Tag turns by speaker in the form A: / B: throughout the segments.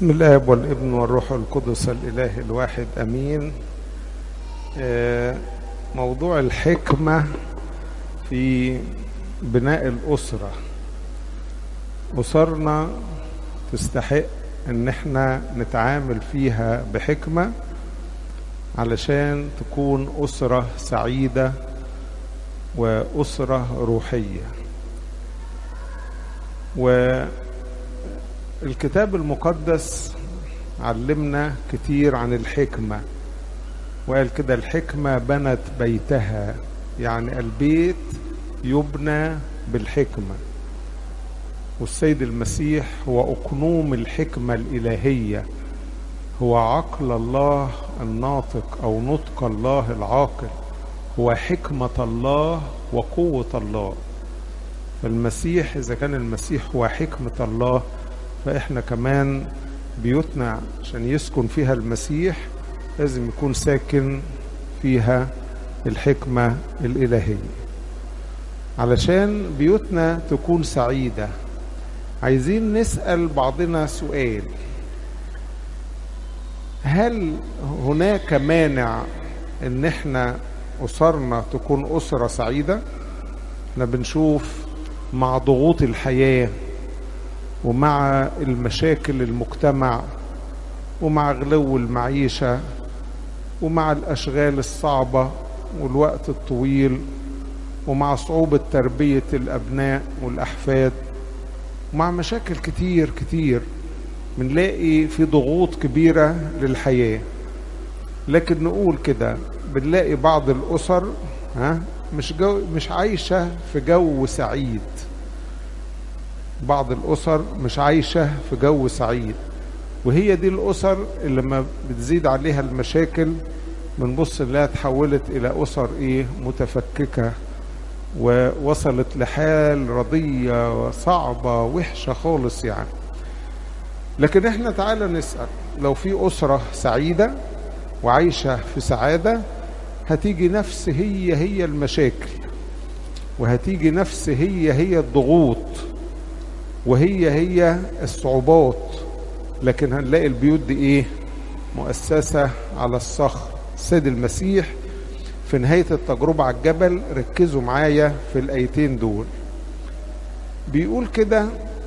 A: بسم الاب والابن والروح القدس الاله الواحد امين آه، موضوع الحكمه في بناء الاسره اسرنا تستحق ان احنا نتعامل فيها بحكمه علشان تكون اسره سعيده واسره روحيه والكتاب المقدس علمنا كتير عن الحكمه وقال كده الحكمه بنت بيتها يعني البيت يبنى بالحكمه والسيد المسيح هو اقنوم الحكمه الالهيه هو عقل الله الناطق او نطق الله العاقل هو حكمه الله وقوه الله فالمسيح اذا كان المسيح هو حكمه الله فاحنا كمان بيوتنا عشان يسكن فيها المسيح لازم يكون ساكن فيها الحكمه الالهيه علشان بيوتنا تكون سعيده عايزين نسال بعضنا سؤال هل هناك مانع ان احنا اسرنا تكون اسره سعيده احنا بنشوف مع ضغوط الحياه ومع المشاكل المجتمع ومع غلو المعيشه ومع الاشغال الصعبه والوقت الطويل ومع صعوبه تربيه الابناء والاحفاد ومع مشاكل كتير كتير بنلاقي في ضغوط كبيره للحياه لكن نقول كده بنلاقي بعض الاسر ها مش جو مش عايشه في جو سعيد بعض الاسر مش عايشه في جو سعيد وهي دي الاسر اللي لما بتزيد عليها المشاكل بنبص انها تحولت الى اسر ايه متفككه ووصلت لحال رضيه صعبه وحشه خالص يعني لكن احنا تعالى نسال لو في اسره سعيده وعايشه في سعاده هتيجي نفس هي هي المشاكل وهتيجي نفس هي هي الضغوط وهي هي الصعوبات لكن هنلاقي البيوت دي ايه مؤسسة على الصخر سيد المسيح في نهاية التجربة على الجبل ركزوا معايا في الآيتين دول بيقول كده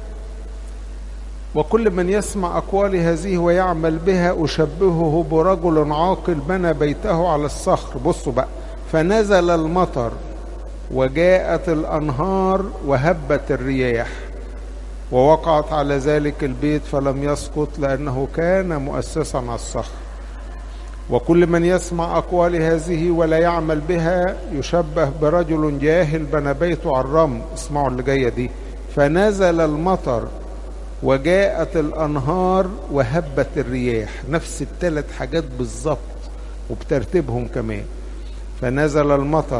A: وكل من يسمع أقوال هذه ويعمل بها أشبهه برجل عاقل بنى بيته على الصخر بصوا بقى فنزل المطر وجاءت الأنهار وهبت الرياح ووقعت على ذلك البيت فلم يسقط لأنه كان مؤسسا على الصخر وكل من يسمع أقوال هذه ولا يعمل بها يشبه برجل جاهل بنى بيته على الرمل اسمعوا اللي جاية دي فنزل المطر وجاءت الأنهار وهبت الرياح نفس الثلاث حاجات بالظبط وبترتيبهم كمان فنزل المطر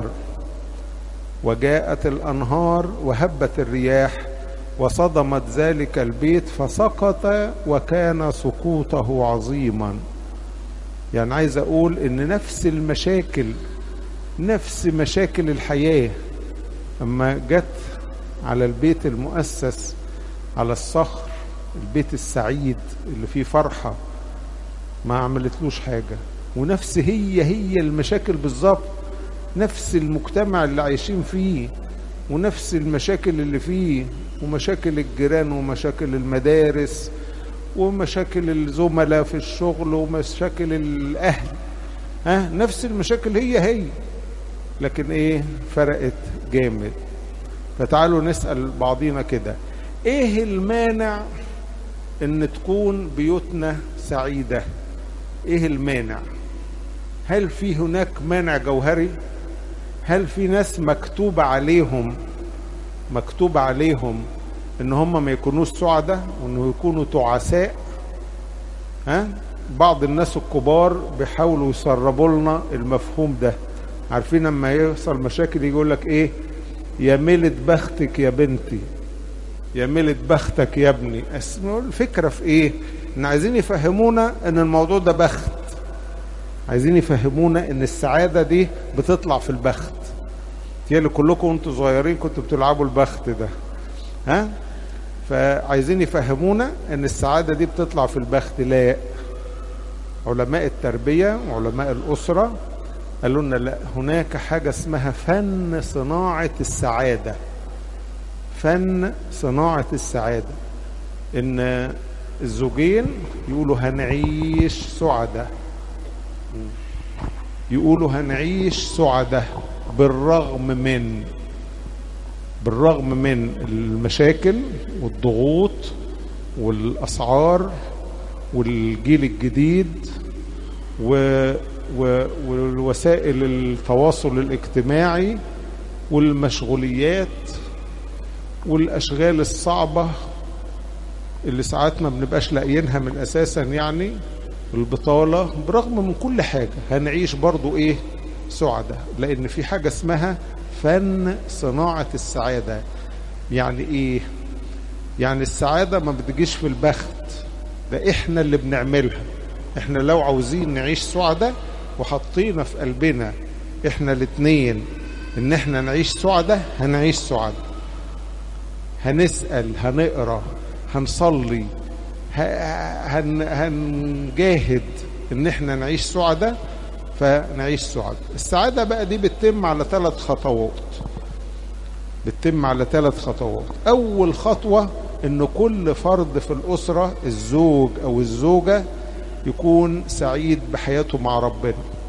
A: وجاءت الأنهار وهبت الرياح وصدمت ذلك البيت فسقط وكان سقوطه عظيما يعني عايز اقول ان نفس المشاكل نفس مشاكل الحياه اما جت على البيت المؤسس على الصخر البيت السعيد اللي فيه فرحه ما عملتلوش حاجه ونفس هي هي المشاكل بالظبط نفس المجتمع اللي عايشين فيه ونفس المشاكل اللي فيه ومشاكل الجيران ومشاكل المدارس ومشاكل الزملاء في الشغل ومشاكل الاهل ها نفس المشاكل هي هي لكن ايه فرقت جامد فتعالوا نسال بعضينا كده ايه المانع ان تكون بيوتنا سعيده ايه المانع هل في هناك مانع جوهري هل في ناس مكتوب عليهم مكتوب عليهم ان هم ما يكونوش سعداء وانه يكونوا تعساء ها بعض الناس الكبار بيحاولوا يسربوا لنا المفهوم ده عارفين لما يحصل مشاكل يقول لك ايه يا ميلة بختك يا بنتي يا ميلة بختك يا ابني الفكرة في ايه ان عايزين يفهمونا ان الموضوع ده بخت عايزين يفهمونا ان السعادة دي بتطلع في البخت تيالي كلكم وانتوا صغيرين كنتوا بتلعبوا البخت ده ها فعايزين يفهمونا ان السعادة دي بتطلع في البخت لا علماء التربية وعلماء الأسرة قالوا لنا لا هناك حاجة اسمها فن صناعة السعادة فن صناعة السعادة ان الزوجين يقولوا هنعيش سعداء يقولوا هنعيش سعداء بالرغم من بالرغم من المشاكل والضغوط والاسعار والجيل الجديد و والوسائل التواصل الاجتماعي والمشغوليات والاشغال الصعبه اللي ساعات ما بنبقاش لاقيينها من اساسا يعني البطاله برغم من كل حاجه هنعيش برضو ايه سعداء لان في حاجه اسمها فن صناعه السعاده يعني ايه يعني السعاده ما بتجيش في البخت ده احنا اللي بنعملها احنا لو عاوزين نعيش سعداء وحطينا في قلبنا احنا الاتنين ان احنا نعيش سعداء هنعيش سعداء هنسأل هنقرا هنصلي هن هنجاهد ان احنا نعيش سعداء فنعيش سعداء السعادة بقى دي بتتم على ثلاث خطوات بتتم على ثلاث خطوات اول خطوة ان كل فرد في الاسرة الزوج او الزوجة يكون سعيد بحياته مع ربنا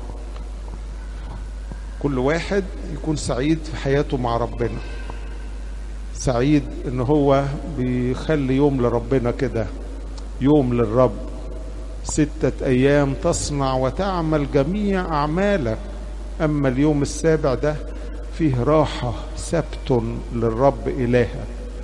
A: كل واحد يكون سعيد في حياته مع ربنا سعيد ان هو بيخلي يوم لربنا كده يوم للرب ستة ايام تصنع وتعمل جميع اعمالك اما اليوم السابع ده فيه راحة سبت للرب الهك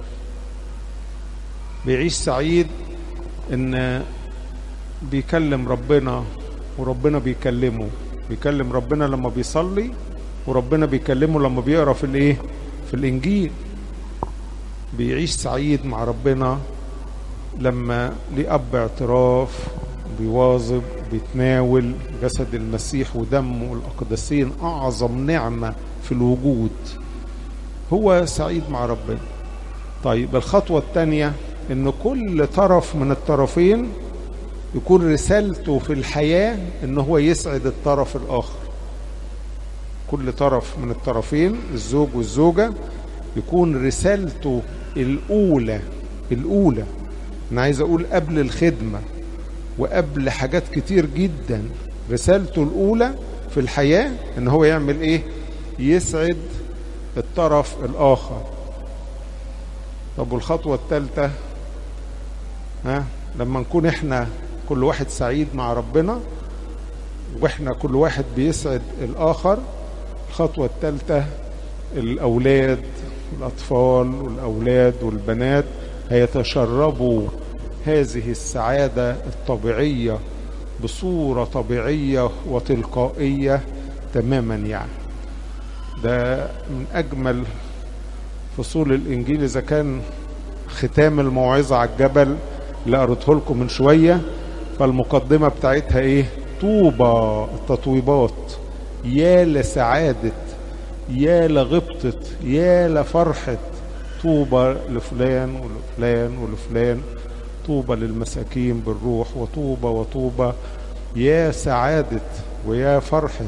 A: بيعيش سعيد ان بيكلم ربنا وربنا بيكلمه بيكلم ربنا لما بيصلي وربنا بيكلمه لما بيقرا في الايه في الانجيل بيعيش سعيد مع ربنا لما ليه اب اعتراف بيواظب بيتناول جسد المسيح ودمه الاقدسين اعظم نعمه في الوجود هو سعيد مع ربنا طيب الخطوه الثانيه ان كل طرف من الطرفين يكون رسالته في الحياه ان هو يسعد الطرف الاخر كل طرف من الطرفين الزوج والزوجه يكون رسالته الأولى الأولى أنا عايز أقول قبل الخدمة وقبل حاجات كتير جدا رسالته الأولى في الحياة إن هو يعمل إيه؟ يسعد الطرف الآخر طب والخطوة الثالثة ها لما نكون إحنا كل واحد سعيد مع ربنا وإحنا كل واحد بيسعد الآخر الخطوة الثالثة الأولاد الأطفال والأولاد والبنات هيتشربوا هذه السعادة الطبيعية بصورة طبيعية وتلقائية تماما يعني ده من أجمل فصول الإنجيل إذا كان ختام الموعظة على الجبل اللي قريته لكم من شوية فالمقدمة بتاعتها إيه؟ طوبى التطويبات يا لسعادة يا لغبطة يا لفرحة طوبى لفلان ولفلان ولفلان طوبى للمساكين بالروح وطوبى وطوبى يا سعادة ويا فرحة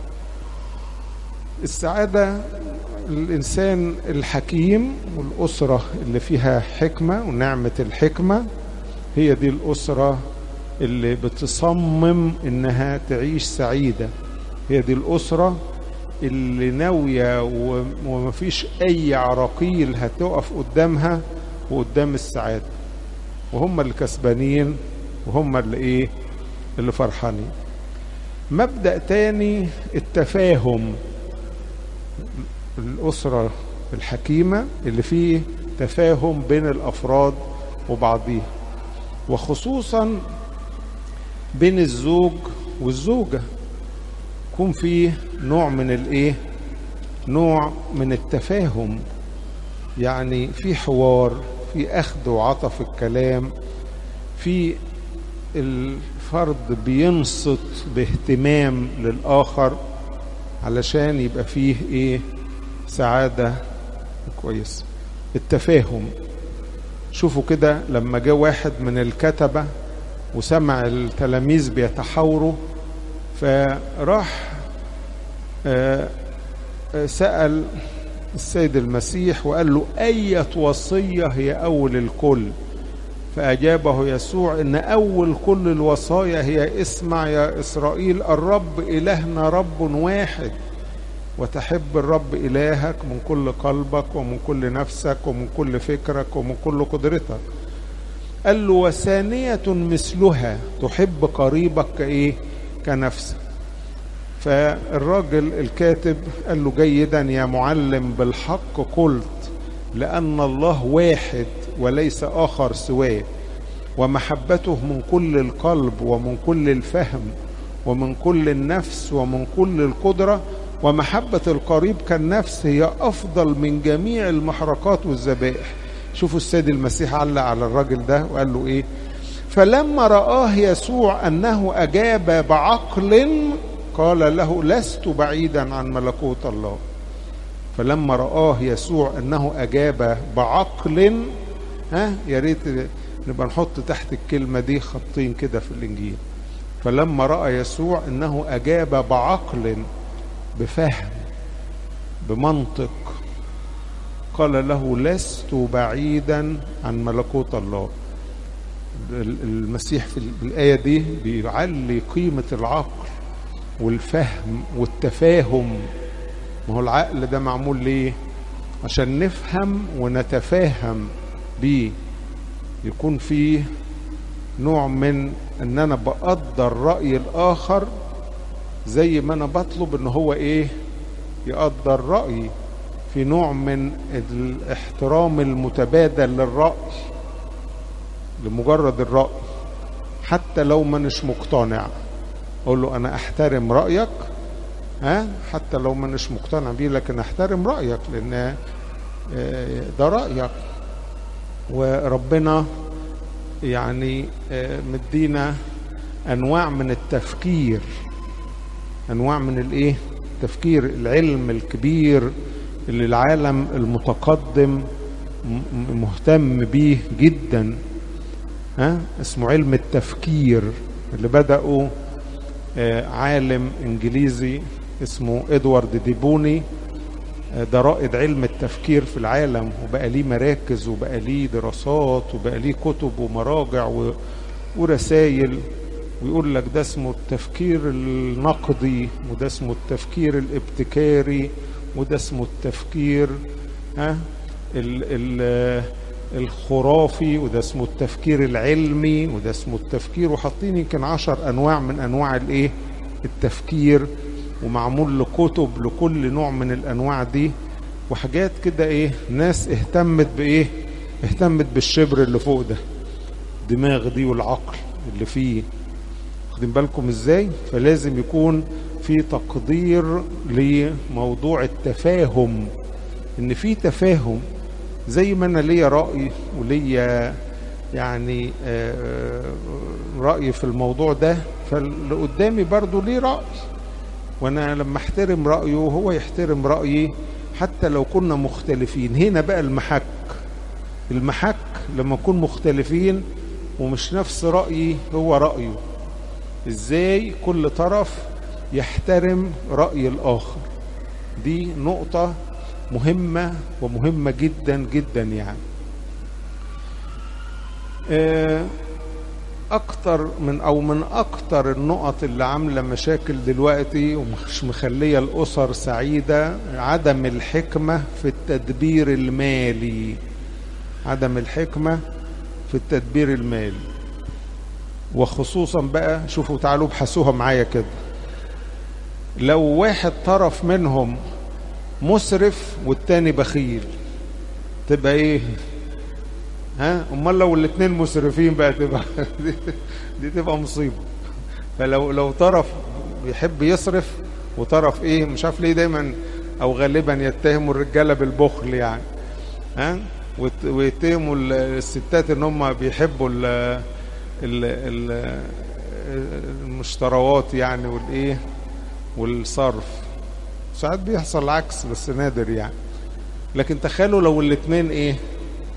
A: السعادة الإنسان الحكيم والأسرة اللي فيها حكمة ونعمة الحكمة هي دي الأسرة اللي بتصمم إنها تعيش سعيدة هي دي الأسرة اللي ناوية ومفيش أي عراقيل هتقف قدامها وقدام السعادة وهم اللي كسبانين وهم اللي إيه اللي فرحانين مبدأ تاني التفاهم الأسرة الحكيمة اللي فيه تفاهم بين الأفراد وبعضيها وخصوصا بين الزوج والزوجة يكون فيه نوع من الايه نوع من التفاهم يعني في حوار في اخذ وعطى في الكلام في الفرد بينصت باهتمام للاخر علشان يبقى فيه ايه سعاده كويسه التفاهم شوفوا كده لما جه واحد من الكتبة وسمع التلاميذ بيتحاوروا فراح سأل السيد المسيح وقال له أية وصية هي أول الكل فأجابه يسوع إن أول كل الوصايا هي اسمع يا إسرائيل الرب إلهنا رب واحد وتحب الرب إلهك من كل قلبك ومن كل نفسك ومن كل فكرك ومن كل قدرتك قال له وثانية مثلها تحب قريبك كإيه كنفسك فالراجل الكاتب قال له جيدا يا معلم بالحق قلت لأن الله واحد وليس آخر سواه ومحبته من كل القلب ومن كل الفهم ومن كل النفس ومن كل القدرة ومحبة القريب كالنفس هي أفضل من جميع المحرقات والذبائح شوفوا السيد المسيح علق على الراجل ده وقال له إيه فلما رآه يسوع أنه أجاب بعقل قال له لست بعيدا عن ملكوت الله فلما رآه يسوع أنه أجاب بعقل ها يا ريت نبقى نحط تحت الكلمة دي خطين كده في الإنجيل فلما رأى يسوع أنه أجاب بعقل بفهم بمنطق قال له لست بعيدا عن ملكوت الله المسيح في الآية دي بيعلي قيمة العقل والفهم والتفاهم ما هو العقل ده معمول ليه عشان نفهم ونتفاهم بيه يكون فيه نوع من ان انا بقدر رأي الاخر زي ما انا بطلب ان هو ايه يقدر رأيي في نوع من الاحترام المتبادل للرأي لمجرد الرأي حتى لو مانيش مقتنع اقول له انا احترم رايك ها متى لو مانيش مقتنع بيه لكن احترم رايك لان ده رايك وربنا يعني مدينا انواع من التفكير انواع من الايه التفكير العلم الكبير اللي العالم المتقدم مهتم بيه جدا ها اسمه علم التفكير اللي بدأوا عالم انجليزي اسمه ادوارد ديبوني ده رائد علم التفكير في العالم وبقى ليه مراكز وبقى ليه دراسات وبقى ليه كتب ومراجع ورسائل ويقول لك ده اسمه التفكير النقدي وده اسمه التفكير الابتكاري وده اسمه التفكير ها ال ال الخرافي وده اسمه التفكير العلمي وده اسمه التفكير وحاطين يمكن عشر انواع من انواع الايه التفكير ومعمول لكتب لكل نوع من الانواع دي وحاجات كده ايه ناس اهتمت بايه اهتمت بالشبر اللي فوق ده الدماغ دي والعقل اللي فيه واخدين بالكم ازاي فلازم يكون في تقدير لموضوع التفاهم ان في تفاهم زي ما انا ليا راي وليا يعني راي في الموضوع ده فاللي قدامي برضه ليه راي وانا لما احترم رايه هو يحترم رايي حتى لو كنا مختلفين هنا بقى المحك المحك لما نكون مختلفين ومش نفس رايي هو رايه ازاي كل طرف يحترم راي الاخر دي نقطه مهمة ومهمة جدا جدا يعني أكتر من أو من أكتر النقط اللي عاملة مشاكل دلوقتي ومش مخلية الأسر سعيدة عدم الحكمة في التدبير المالي عدم الحكمة في التدبير المالي وخصوصا بقى شوفوا تعالوا ابحثوها معايا كده لو واحد طرف منهم مسرف والتاني بخيل تبقى ايه ها امال لو الاثنين مسرفين بقى تبقى دي, دي تبقى مصيبه فلو لو طرف بيحب يصرف وطرف ايه مش عارف ليه دايما او غالبا يتهموا الرجاله بالبخل يعني ها ويتهموا الستات ان هم بيحبوا ال ال المشتروات يعني والايه والصرف ساعات بيحصل العكس بس نادر يعني لكن تخيلوا لو الاثنين ايه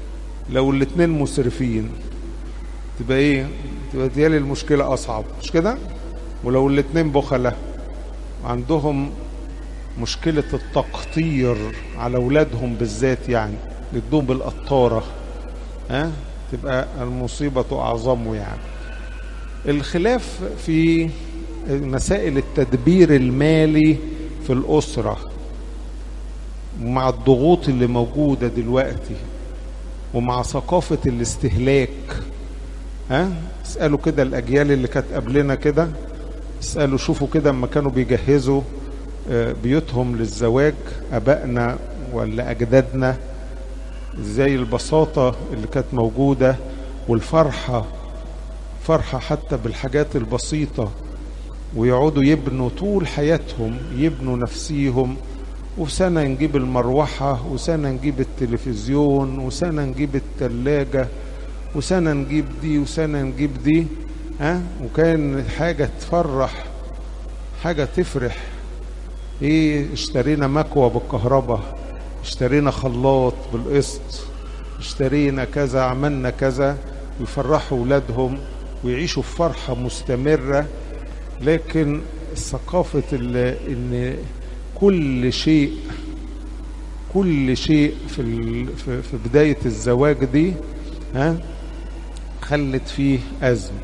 A: لو الاتنين مسرفين تبقى ايه تبقى ديالي المشكلة اصعب مش كده ولو الاتنين بخلة عندهم مشكلة التقطير على أولادهم بالذات يعني يدوم بالقطارة ها تبقى المصيبة أعظم يعني الخلاف في مسائل التدبير المالي في الأسرة ومع الضغوط اللي موجودة دلوقتي ومع ثقافة الاستهلاك ها اسألوا كده الأجيال اللي كانت قبلنا كده اسألوا شوفوا كده اما كانوا بيجهزوا بيوتهم للزواج أبائنا ولا أجدادنا ازاي البساطة اللي كانت موجودة والفرحة فرحة حتى بالحاجات البسيطة ويقعدوا يبنوا طول حياتهم يبنوا نفسيهم وسنة نجيب المروحة وسنة نجيب التلفزيون وسنة نجيب التلاجة وسنة نجيب دي وسنة نجيب دي ها وكان حاجة تفرح حاجة تفرح ايه اشترينا مكوى بالكهرباء اشترينا خلاط بالقسط اشترينا كذا عملنا كذا ويفرحوا ولادهم ويعيشوا في فرحة مستمرة لكن ثقافة ان كل شيء كل شيء في في بداية الزواج دي ها خلت فيه أزمة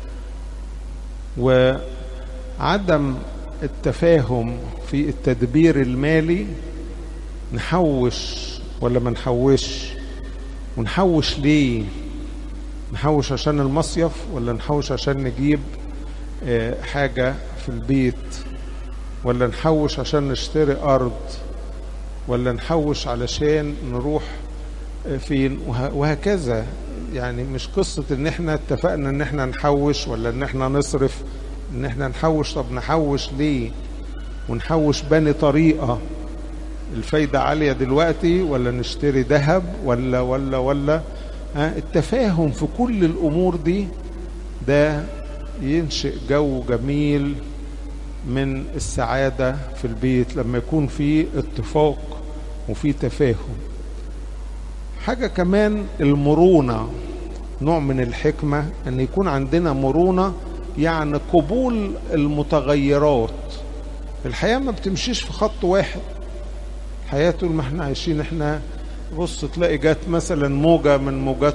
A: وعدم التفاهم في التدبير المالي نحوش ولا ما نحوش ونحوش ليه نحوش عشان المصيف ولا نحوش عشان نجيب حاجة في البيت ولا نحوش عشان نشتري أرض ولا نحوش علشان نروح فين وهكذا يعني مش قصة ان احنا اتفقنا ان احنا نحوش ولا ان احنا نصرف ان احنا نحوش طب نحوش ليه ونحوش بني طريقة الفايدة عالية دلوقتي ولا نشتري ذهب ولا ولا ولا ها التفاهم في كل الامور دي ده ينشئ جو جميل من السعادة في البيت لما يكون في اتفاق وفي تفاهم حاجة كمان المرونة نوع من الحكمة أن يكون عندنا مرونة يعني قبول المتغيرات الحياة ما بتمشيش في خط واحد الحياة طول ما احنا عايشين احنا بص تلاقي جت مثلا موجة من موجات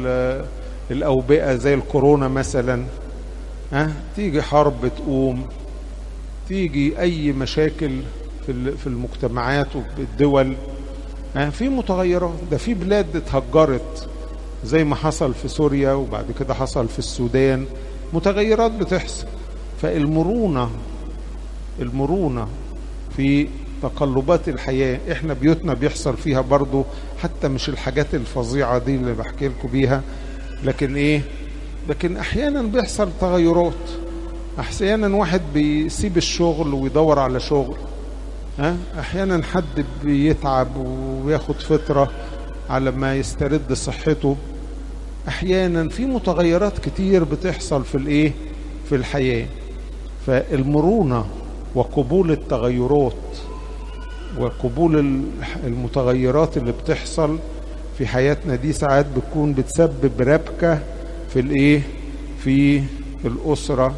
A: الأوبئة زي الكورونا مثلا ها تيجي حرب تقوم تيجي أي مشاكل في في المجتمعات وبالدول ها في متغيرات ده في بلاد اتهجرت زي ما حصل في سوريا وبعد كده حصل في السودان متغيرات بتحصل فالمرونة المرونة في تقلبات الحياة احنا بيوتنا بيحصل فيها برضو حتى مش الحاجات الفظيعة دي اللي بحكي لكم بيها لكن ايه لكن احيانا بيحصل تغيرات احيانا واحد بيسيب الشغل ويدور على شغل ها احيانا حد بيتعب وياخد فترة على ما يسترد صحته احيانا في متغيرات كتير بتحصل في الايه في الحياة فالمرونة وقبول التغيرات وقبول المتغيرات اللي بتحصل في حياتنا دي ساعات بتكون بتسبب ربكة في الايه في الأسرة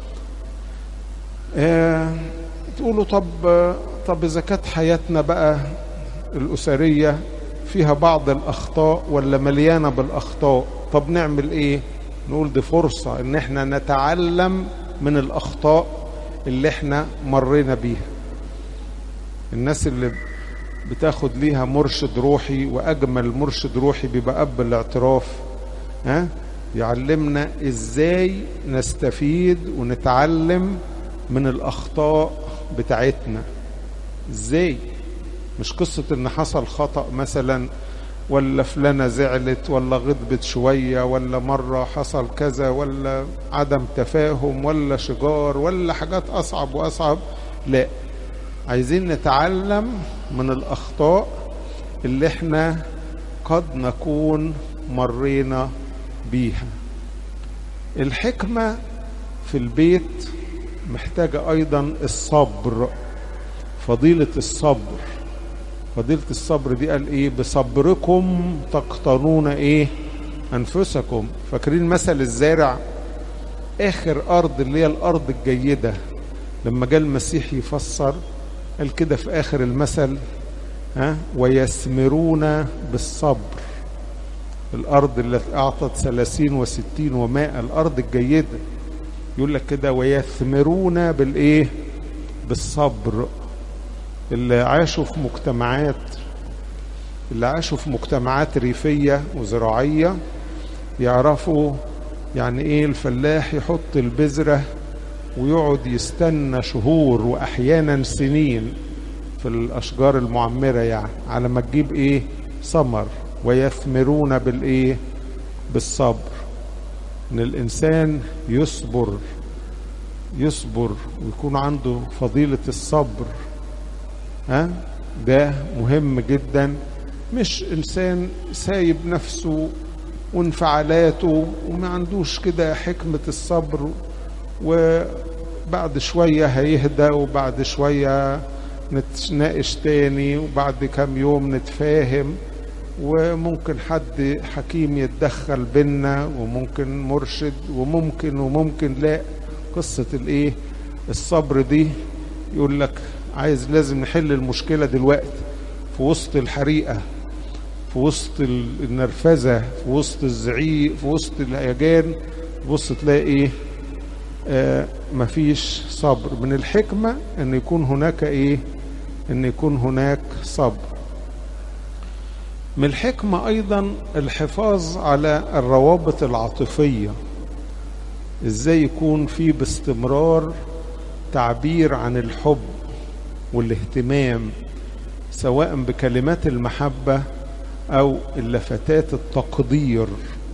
A: آه تقولوا طب طب إذا كانت حياتنا بقى الأسرية فيها بعض الأخطاء ولا مليانة بالأخطاء طب نعمل إيه نقول دي فرصة إن إحنا نتعلم من الأخطاء اللي إحنا مرينا بيها الناس اللي بتاخد ليها مرشد روحي وأجمل مرشد روحي بيبقى أب الاعتراف ها يعلمنا إزاي نستفيد ونتعلم من الأخطاء بتاعتنا ازاي مش قصة ان حصل خطأ مثلا ولا فلانة زعلت ولا غضبت شوية ولا مرة حصل كذا ولا عدم تفاهم ولا شجار ولا حاجات أصعب وأصعب لا عايزين نتعلم من الأخطاء اللي احنا قد نكون مرينا بيها الحكمة في البيت محتاجة أيضا الصبر فضيلة الصبر فضيلة الصبر دي قال ايه بصبركم تقتنون ايه انفسكم فاكرين مثل الزارع اخر ارض اللي هي الارض الجيدة لما جاء المسيح يفسر قال كده في اخر المثل ها ويثمرون بالصبر الارض التي اعطت ثلاثين وستين ومائة الارض الجيدة يقول لك كده ويثمرون بالايه بالصبر اللي عاشوا في مجتمعات اللي عاشوا في مجتمعات ريفية وزراعية يعرفوا يعني ايه الفلاح يحط البذرة ويقعد يستنى شهور واحيانا سنين في الاشجار المعمرة يعني على ما تجيب ايه ثمر ويثمرون بالايه بالصبر ان الانسان يصبر يصبر ويكون عنده فضيلة الصبر ها ده مهم جدا مش انسان سايب نفسه وانفعالاته وما عندوش كده حكمة الصبر وبعد شوية هيهدى وبعد شوية نتناقش تاني وبعد كام يوم نتفاهم وممكن حد حكيم يتدخل بينا وممكن مرشد وممكن وممكن لا قصة الايه الصبر دي يقول لك عايز لازم نحل المشكلة دلوقتي في وسط الحريقة في وسط النرفزة في وسط الزعيق في وسط الهيجان بص تلاقي ايه آه مفيش صبر من الحكمة ان يكون هناك ايه ان يكون هناك صبر من الحكمة ايضا الحفاظ على الروابط العاطفية ازاي يكون في باستمرار تعبير عن الحب والاهتمام سواء بكلمات المحبة او اللفتات التقدير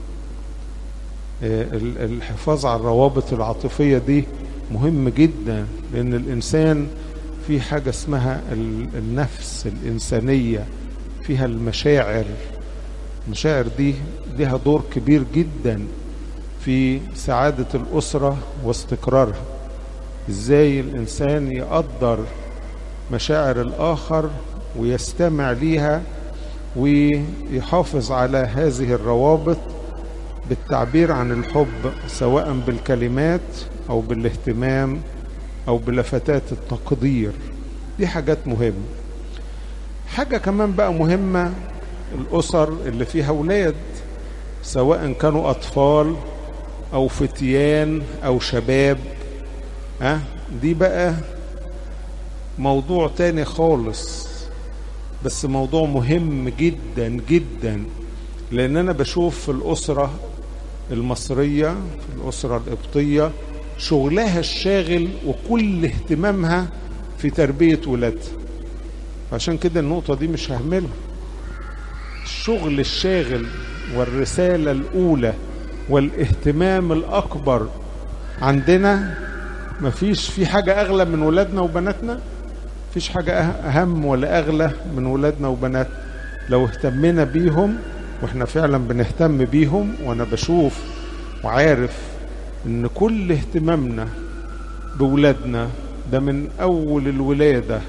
A: الحفاظ على الروابط العاطفية دي مهم جدا لأن الإنسان في حاجة اسمها النفس الإنسانية فيها المشاعر المشاعر دي لها دور كبير جدا في سعادة الأسرة واستقرارها إزاي الإنسان يقدر مشاعر الآخر ويستمع ليها ويحافظ على هذه الروابط بالتعبير عن الحب سواء بالكلمات او بالاهتمام او بلفتات التقدير دي حاجات مهمة حاجة كمان بقى مهمة الأسر اللي فيها أولاد سواء كانوا أطفال أو فتيان أو شباب ها دي بقى موضوع تاني خالص بس موضوع مهم جدا جدا لأن أنا بشوف في الأسرة المصرية في الأسرة القبطية شغلها الشاغل وكل اهتمامها في تربية ولادها عشان كده النقطة دي مش ههملها الشغل الشاغل والرسالة الأولى والاهتمام الأكبر عندنا مفيش في حاجة أغلى من ولادنا وبناتنا مفيش حاجة أهم ولا أغلى من ولادنا وبناتنا لو اهتمينا بيهم واحنا فعلا بنهتم بيهم وانا بشوف وعارف ان كل اهتمامنا بولادنا ده من اول الولاده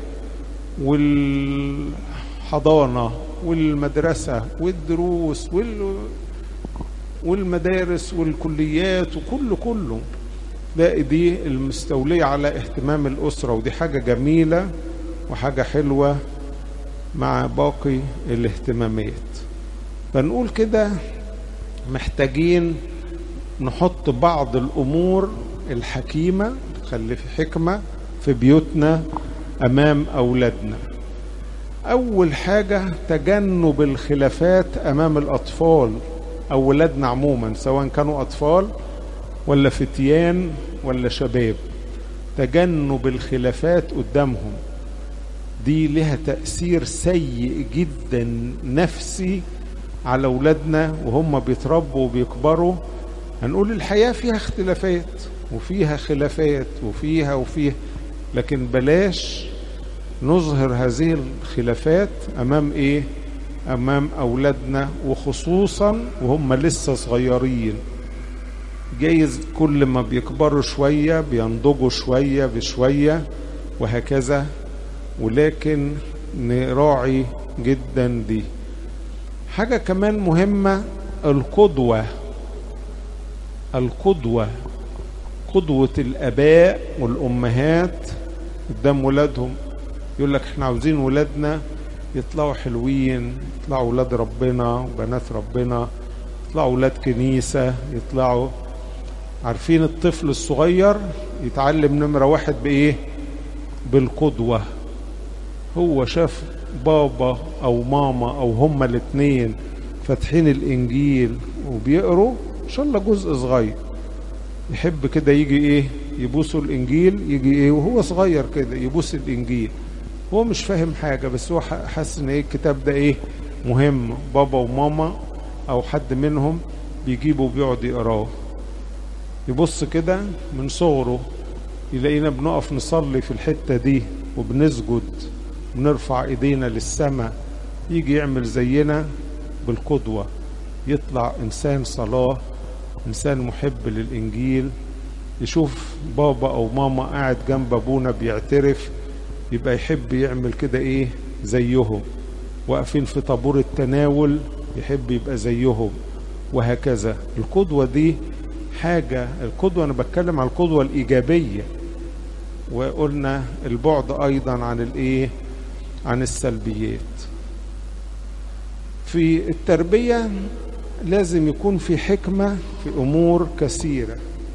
A: والحضانه والمدرسه والدروس وال والمدارس والكليات وكله كله تلاقي دي المستولية على اهتمام الأسرة ودي حاجة جميلة وحاجة حلوة مع باقي الاهتمامات فنقول كده محتاجين نحط بعض الامور الحكيمه تخلي في حكمه في بيوتنا امام اولادنا اول حاجه تجنب الخلافات امام الاطفال او ولادنا عموما سواء كانوا اطفال ولا فتيان ولا شباب تجنب الخلافات قدامهم دي لها تاثير سيء جدا نفسي على أولادنا وهم بيتربوا وبيكبروا هنقول الحياة فيها اختلافات وفيها خلافات وفيها وفيها لكن بلاش نظهر هذه الخلافات أمام إيه أمام أولادنا وخصوصا وهم لسه صغيرين جايز كل ما بيكبروا شوية بينضجوا شوية بشوية وهكذا ولكن نراعي جدا دي حاجة كمان مهمة القدوة القدوة قدوة الآباء والأمهات قدام ولادهم يقول لك احنا عاوزين ولادنا يطلعوا حلوين يطلعوا ولاد ربنا وبنات ربنا يطلعوا ولاد كنيسة يطلعوا عارفين الطفل الصغير يتعلم نمرة واحد بإيه بالقدوة هو شاف بابا أو ماما أو هما الاتنين فاتحين الإنجيل وبيقروا إن شاء الله جزء صغير يحب كده يجي إيه يبوسوا الإنجيل يجي إيه وهو صغير كده يبوس الإنجيل هو مش فاهم حاجة بس هو حاسس إن إيه الكتاب ده إيه مهم بابا وماما أو حد منهم بيجيبه وبيقعد يقراه يبص كده من صغره يلاقينا بنقف نصلي في الحتة دي وبنسجد ونرفع ايدينا للسماء يجي يعمل زينا بالقدوة يطلع انسان صلاة انسان محب للانجيل يشوف بابا او ماما قاعد جنب ابونا بيعترف يبقى يحب يعمل كده ايه زيهم واقفين في طابور التناول يحب يبقى زيهم وهكذا القدوة دي حاجة القدوة أنا بتكلم عن القدوة الإيجابية وقلنا البعد أيضا عن الإيه عن السلبيات في التربية لازم يكون في حكمة في أمور كثيرة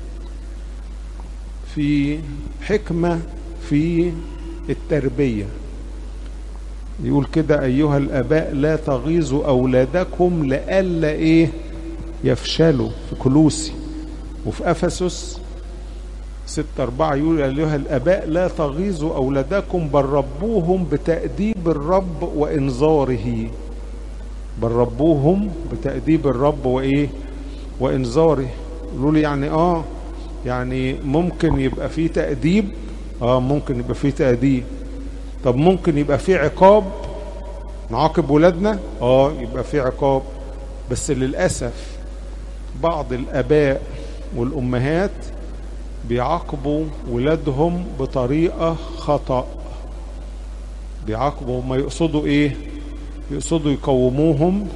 A: في حكمة في التربية يقول كده أيها الآباء لا تغيظوا أولادكم لئلا إيه يفشلوا في كلوسي وفي أفسس ستة أربعة يقول أيها الآباء لا تغيظوا أولادكم بل ربوهم بتأديب الرب وإنذاره بل ربوهم بتأديب الرب وإيه وإنذاره يقولوا لي يعني آه يعني ممكن يبقى فيه تأديب آه ممكن يبقى فيه تأديب طب ممكن يبقى فيه عقاب نعاقب ولادنا آه يبقى فيه عقاب بس للأسف بعض الآباء والأمهات بيعاقبوا ولادهم بطريقة خطأ بيعاقبوا ما يقصدوا إيه يقصدوا يقوموهم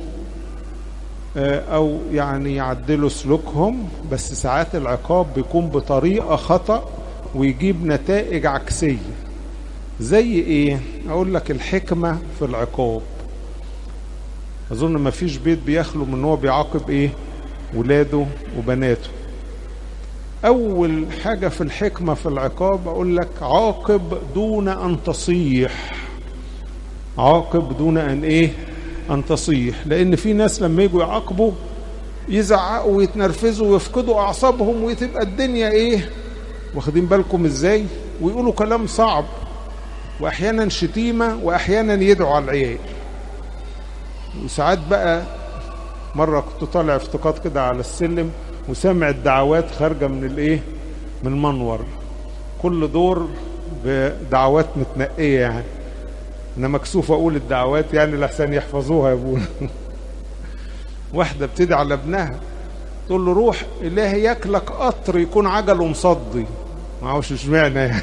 A: أو يعني يعدلوا سلوكهم بس ساعات العقاب بيكون بطريقة خطأ ويجيب نتائج عكسية زي إيه أقول لك الحكمة في العقاب أظن ما فيش بيت بيخلو من هو بيعاقب إيه ولاده وبناته أول حاجة في الحكمة في العقاب أقول لك عاقب دون أن تصيح عاقب دون أن إيه أن تصيح لأن في ناس لما يجوا يعاقبوا يزعقوا ويتنرفزوا ويفقدوا أعصابهم وتبقى الدنيا إيه واخدين بالكم إزاي ويقولوا كلام صعب وأحيانا شتيمة وأحيانا يدعوا على العيال وساعات بقى مرة كنت طالع افتقاد كده على السلم وسامع الدعوات خارجة من الايه من المنور كل دور بدعوات متنقية يعني انا مكسوف اقول الدعوات يعني لحسن يحفظوها يا ابونا واحدة بتدعي على ابنها تقول له روح الهي ياكلك قطر يكون عجله مصدي ما اعرفش اشمعنى يعني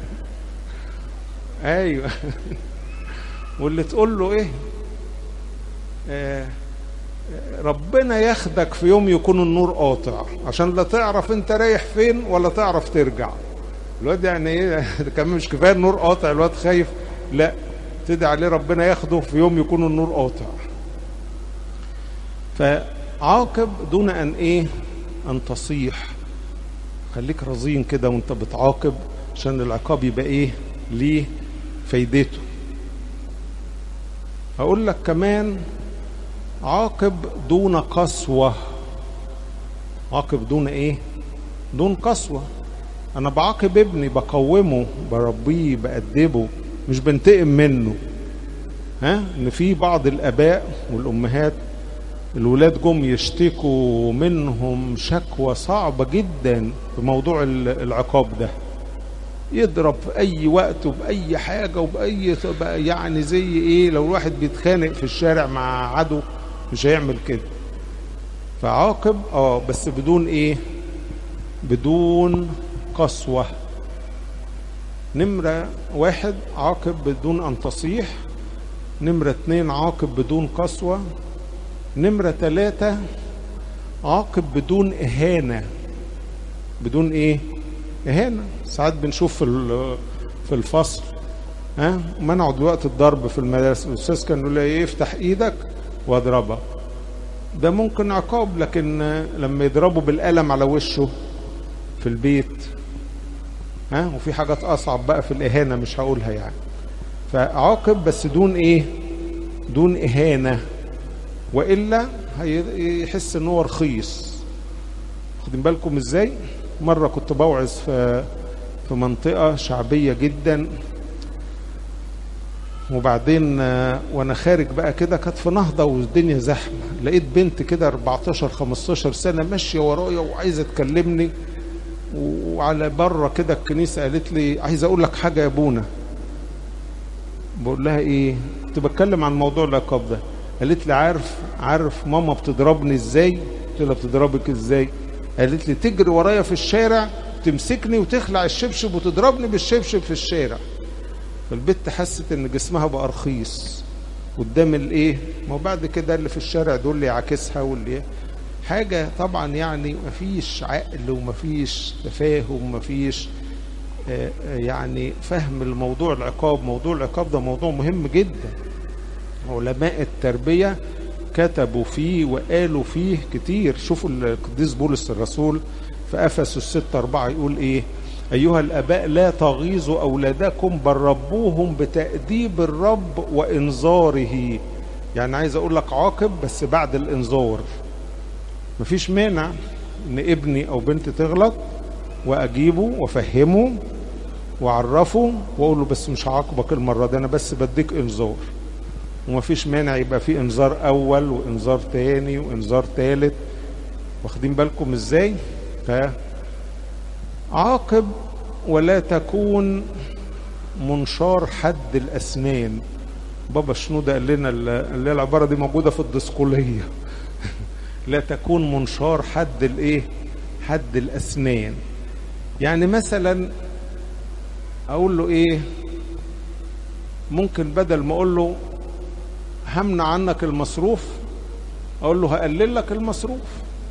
A: ايوه واللي تقول له ايه آه ربنا ياخدك في يوم يكون النور قاطع عشان لا تعرف انت رايح فين ولا تعرف ترجع الواد يعني ايه كمان مش كفايه النور قاطع الواد خايف لا تدعي عليه ربنا ياخده في يوم يكون النور قاطع فعاقب دون ان ايه ان تصيح خليك رزين كده وانت بتعاقب عشان العقاب يبقى ايه ليه فايدته هقول لك كمان عاقب دون قسوة عاقب دون ايه دون قسوة انا بعاقب ابني بقومه بربيه بأدبه مش بنتقم منه ها ان في بعض الاباء والامهات الولاد جم يشتكوا منهم شكوى صعبة جدا في موضوع العقاب ده يضرب في اي وقت وباي حاجة وباي يعني زي ايه لو الواحد بيتخانق في الشارع مع عدو مش هيعمل كده فعاقب اه بس بدون ايه بدون قسوة نمرة واحد عاقب بدون ان تصيح نمرة اتنين عاقب بدون قسوة نمرة تلاتة عاقب بدون إهانة بدون إيه؟ إهانة ساعات بنشوف في في الفصل ها منعوا دلوقتي الضرب في المدارس الأستاذ كان يقول لي إيه افتح إيدك واضربك ده ممكن عقاب لكن لما يضربوا بالقلم على وشه في البيت ها وفي حاجات أصعب بقى في الإهانة مش هقولها يعني فعاقب بس دون إيه؟ دون إهانة وإلا هيحس إن هو رخيص واخدين بالكم إزاي؟ مرة كنت بوعظ في في منطقة شعبية جدا وبعدين وانا خارج بقى كده كانت في نهضه والدنيا زحمه لقيت بنت كده 14 15 سنه ماشيه ورايا وعايزه تكلمني وعلى بره كده الكنيسه قالت لي عايز اقول لك حاجه يا ابونا بقول لها ايه كنت بتكلم عن موضوع العقاب ده قالت لي عارف عارف ماما بتضربني ازاي قلت لها بتضربك ازاي قالت لي تجري ورايا في الشارع تمسكني وتخلع الشبشب وتضربني بالشبشب في الشارع فالبت حست ان جسمها بقى رخيص قدام الايه ما هو بعد كده اللي في الشارع دول اللي يعاكسها واللي حاجة طبعا يعني مفيش عقل ومفيش تفاهم ومفيش يعني فهم الموضوع العقاب موضوع العقاب ده موضوع مهم جدا علماء التربية كتبوا فيه وقالوا فيه كتير شوفوا القديس بولس الرسول في أفسس 6 4 يقول إيه أيها الآباء لا تغيظوا أولادكم بل ربوهم بتأديب الرب وإنذاره يعني عايز أقول لك عاقب بس بعد الإنذار مفيش مانع إن ابني أو بنتي تغلط وأجيبه وأفهمه وأعرفه وأقول له بس مش هعاقبك المرة دي أنا بس بديك إنذار ومفيش مانع يبقى في إنذار أول وإنذار تاني وإنذار تالت واخدين بالكم إزاي؟ ف عاقب ولا تكون منشار حد الأسنان بابا شنودة قال لنا اللي العبارة دي موجودة في الدسقلية لا تكون منشار حد الايه حد الأسنان يعني مثلا أقول له إيه ممكن بدل ما أقول له همنع عنك المصروف أقول له هقلل لك المصروف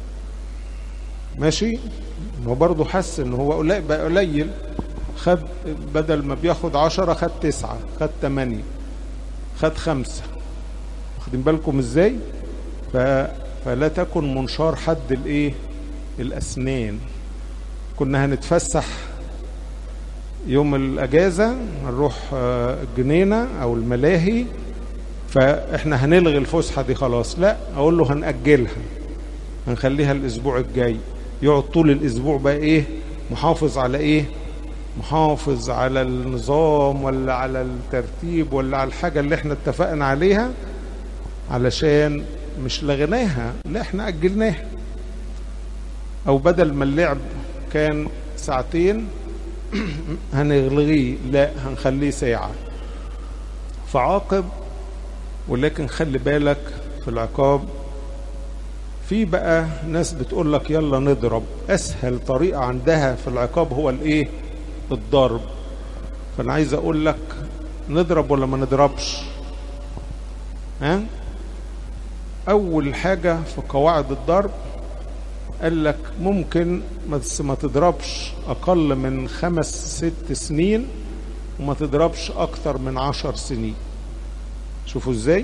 A: ماشي هو برضه حس ان هو قليل بقى قليل خد بدل ما بياخد عشرة خد تسعة خد تمانية خد خمسة واخدين بالكم ازاي ف... فلا تكن منشار حد الايه الاسنان كنا هنتفسح يوم الاجازة هنروح الجنينة او الملاهي فاحنا هنلغي الفسحة دي خلاص لا اقول له هنأجلها هنخليها الاسبوع الجاي يقعد طول الاسبوع بقى ايه محافظ على ايه محافظ على النظام ولا على الترتيب ولا على الحاجة اللي احنا اتفقنا عليها علشان مش لغيناها لا احنا اجلناها او بدل ما اللعب كان ساعتين هنلغيه لا هنخليه ساعة فعاقب ولكن خلي بالك في العقاب في بقى ناس بتقول لك يلا نضرب اسهل طريقة عندها في العقاب هو الايه الضرب فانا عايز اقول لك نضرب ولا ما نضربش ها اول حاجة في قواعد الضرب قال لك ممكن بس ما تضربش اقل من خمس ست سنين وما تضربش اكتر من عشر سنين شوفوا ازاي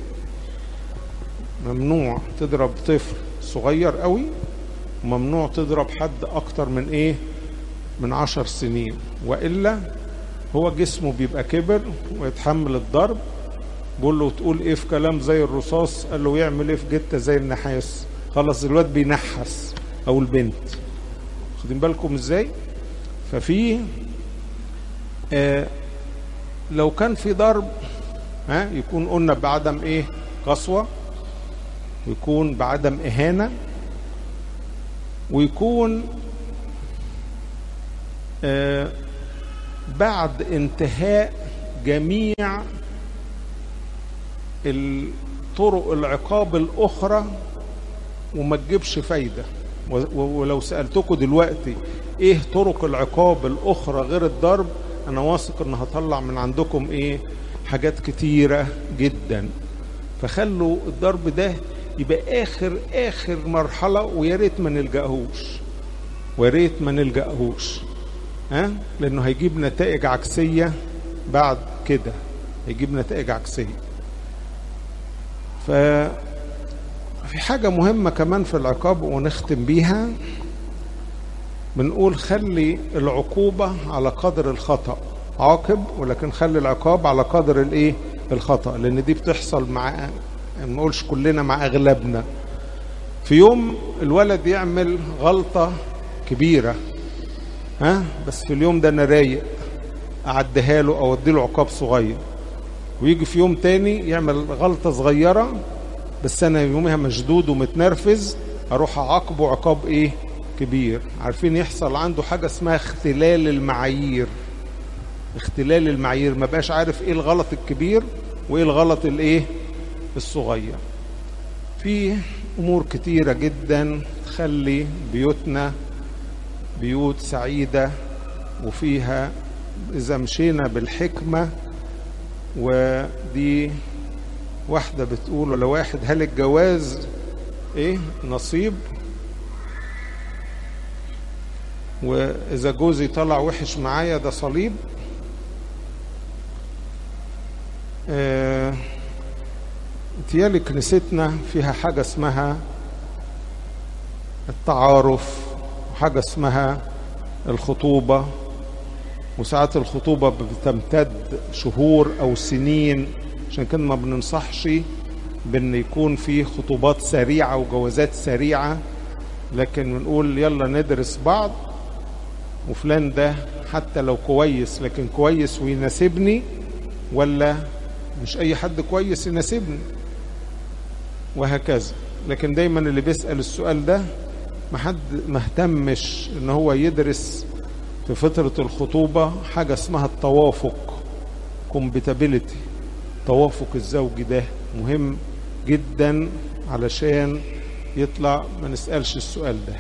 A: ممنوع تضرب طفل صغير قوي وممنوع تضرب حد اكتر من ايه من عشر سنين والا هو جسمه بيبقى كبر ويتحمل الضرب بقول له تقول ايه في كلام زي الرصاص قال له يعمل ايه في جته زي النحاس خلاص الواد بينحس او البنت واخدين بالكم ازاي ففي آه لو كان في ضرب ها يكون قلنا بعدم ايه قسوه ويكون بعدم إهانة ويكون آه بعد انتهاء جميع الطرق العقاب الأخرى وما تجيبش فايدة ولو سألتكم دلوقتي ايه طرق العقاب الأخرى غير الضرب أنا واثق إن هطلع من عندكم ايه حاجات كتيرة جدا فخلوا الضرب ده يبقى آخر آخر مرحلة ويا ريت ما نلجأهوش ويا ريت ما نلجأهوش ها لأنه هيجيب نتائج عكسية بعد كده هيجيب نتائج عكسية ف في حاجة مهمة كمان في العقاب ونختم بيها بنقول خلي العقوبة على قدر الخطأ عاقب ولكن خلي العقاب على قدر الايه الخطأ لان دي بتحصل مع ما نقولش كلنا مع اغلبنا في يوم الولد يعمل غلطة كبيرة ها بس في اليوم ده انا رايق اعديها له او اديله عقاب صغير ويجي في يوم تاني يعمل غلطة صغيرة بس انا يومها مشدود ومتنرفز اروح اعاقبه عقاب ايه كبير عارفين يحصل عنده حاجة اسمها اختلال المعايير اختلال المعايير ما بقاش عارف ايه الغلط الكبير وايه الغلط الايه الصغير في امور كتيرة جدا تخلي بيوتنا بيوت سعيدة وفيها اذا مشينا بالحكمة ودي واحدة بتقول ولا واحد هل الجواز ايه نصيب واذا جوزي طلع وحش معايا ده صليب اه تيالي كنيستنا فيها حاجة اسمها التعارف وحاجة اسمها الخطوبة وساعات الخطوبة بتمتد شهور أو سنين عشان كده ما بننصحش بأن يكون في خطوبات سريعة وجوازات سريعة لكن بنقول يلا ندرس بعض وفلان ده حتى لو كويس لكن كويس ويناسبني ولا مش أي حد كويس يناسبني وهكذا لكن دايما اللي بيسأل السؤال ده ما حد ما اهتمش ان هو يدرس في فترة الخطوبة حاجة اسمها التوافق compatibility توافق الزوج ده مهم جدا علشان يطلع ما نسألش السؤال ده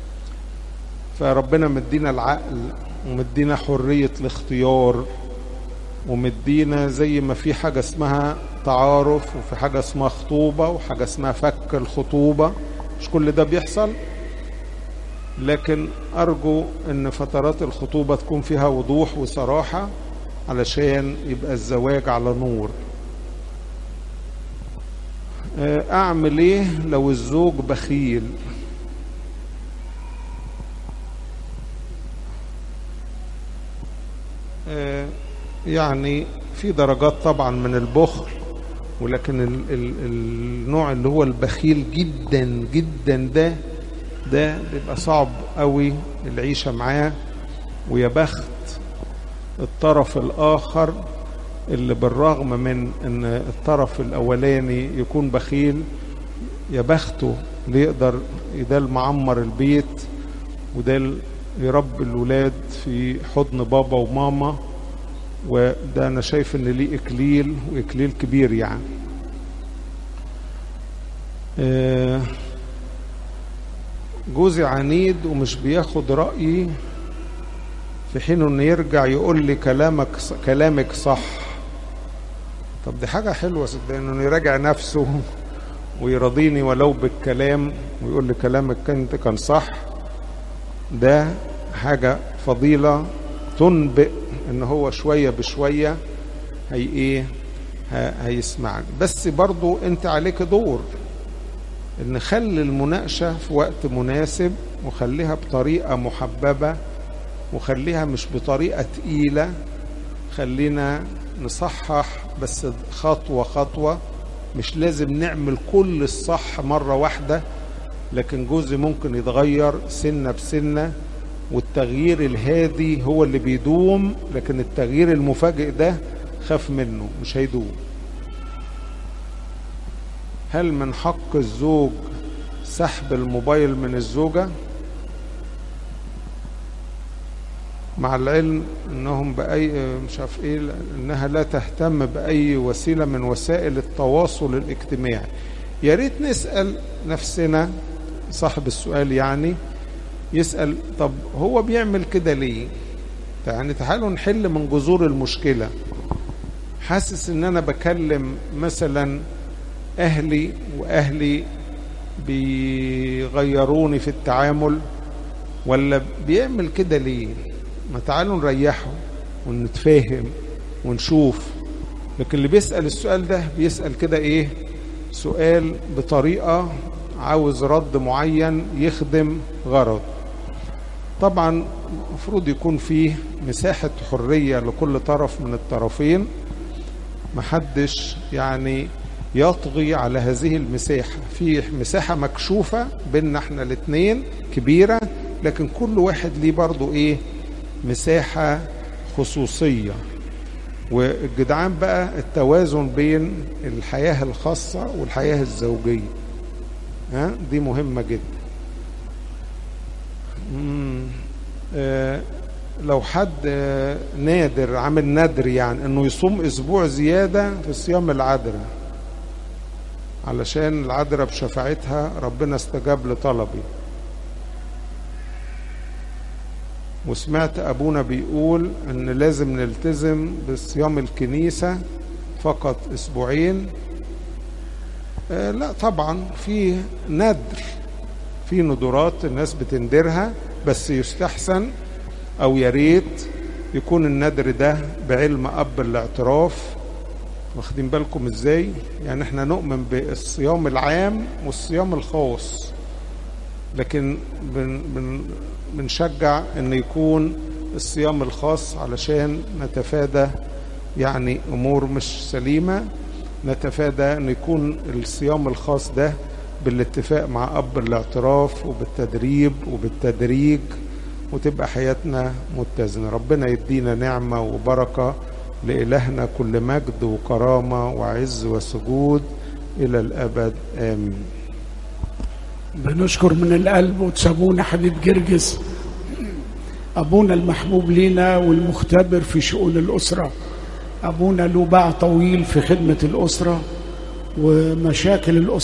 A: فربنا مدينا العقل ومدينا حرية الاختيار ومدينا زي ما في حاجة اسمها تعارف وفي حاجة اسمها خطوبة وحاجة اسمها فك الخطوبة مش كل ده بيحصل لكن أرجو أن فترات الخطوبة تكون فيها وضوح وصراحة علشان يبقى الزواج على نور أعمل إيه لو الزوج بخيل يعني في درجات طبعا من البخل ولكن ال ال النوع اللي هو البخيل جدا جدا ده ده بيبقى صعب قوي العيشة معاه ويا بخت الطرف الآخر اللي بالرغم من ان الطرف الأولاني يكون بخيل يا بخته اللي يقدر ده معمر البيت وده يربي الولاد في حضن بابا وماما وده انا شايف ان ليه اكليل واكليل كبير يعني جوزي عنيد ومش بياخد رأيي في حين انه يرجع يقول لي كلامك كلامك صح طب دي حاجة حلوة صدقني انه يراجع نفسه ويرضيني ولو بالكلام ويقول لي كلامك كنت كان صح ده حاجة فضيلة تنبئ ان هو شوية بشوية هي ايه هيسمعك بس برضو انت عليك دور ان خلي المناقشة في وقت مناسب وخليها بطريقة محببة وخليها مش بطريقة تقيلة خلينا نصحح بس خطوة خطوة مش لازم نعمل كل الصح مرة واحدة لكن جزء ممكن يتغير سنة بسنة والتغيير الهادي هو اللي بيدوم لكن التغيير المفاجئ ده خاف منه مش هيدوم هل من حق الزوج سحب الموبايل من الزوجة مع العلم انهم باي مش عارف ايه انها لا تهتم باي وسيله من وسائل التواصل الاجتماعي يا ريت نسال نفسنا صاحب السؤال يعني يسال طب هو بيعمل كده ليه يعني تعالوا نحل من جذور المشكله حاسس ان انا بكلم مثلا اهلي واهلي بيغيروني في التعامل ولا بيعمل كده ليه ما تعالوا نريحه ونتفاهم ونشوف لكن اللي بيسأل السؤال ده بيسأل كده ايه سؤال بطريقة عاوز رد معين يخدم غرض طبعا المفروض يكون فيه مساحة حرية لكل طرف من الطرفين محدش يعني يطغي على هذه المساحة في مساحة مكشوفة بيننا احنا الاتنين كبيرة لكن كل واحد ليه برضو ايه مساحة خصوصية والجدعان بقى التوازن بين الحياة الخاصة والحياة الزوجية ها دي مهمة جدا آه لو حد آه نادر عامل نادر يعني انه يصوم اسبوع زيادة في صيام العذراء علشان العذراء بشفاعتها ربنا استجاب لطلبي وسمعت ابونا بيقول ان لازم نلتزم بصيام الكنيسة فقط اسبوعين آه لا طبعا في ندر في ندرات الناس بتندرها بس يستحسن او يا ريت يكون الندر ده بعلم اب الاعتراف واخدين بالكم ازاي يعني احنا نؤمن بالصيام العام والصيام الخاص لكن بن بن بنشجع ان يكون الصيام الخاص علشان نتفادى يعني امور مش سليمه نتفادى ان يكون الصيام الخاص ده بالاتفاق مع اب الاعتراف وبالتدريب وبالتدريج وتبقى حياتنا متزنه ربنا يدينا نعمه وبركه لالهنا كل مجد وكرامه وعز وسجود الى الابد امين
B: بنشكر من القلب وتسابونا حبيب جرجس أبونا المحبوب لينا والمختبر في شؤون الأسرة أبونا له باع طويل في خدمة الأسرة ومشاكل الأسرة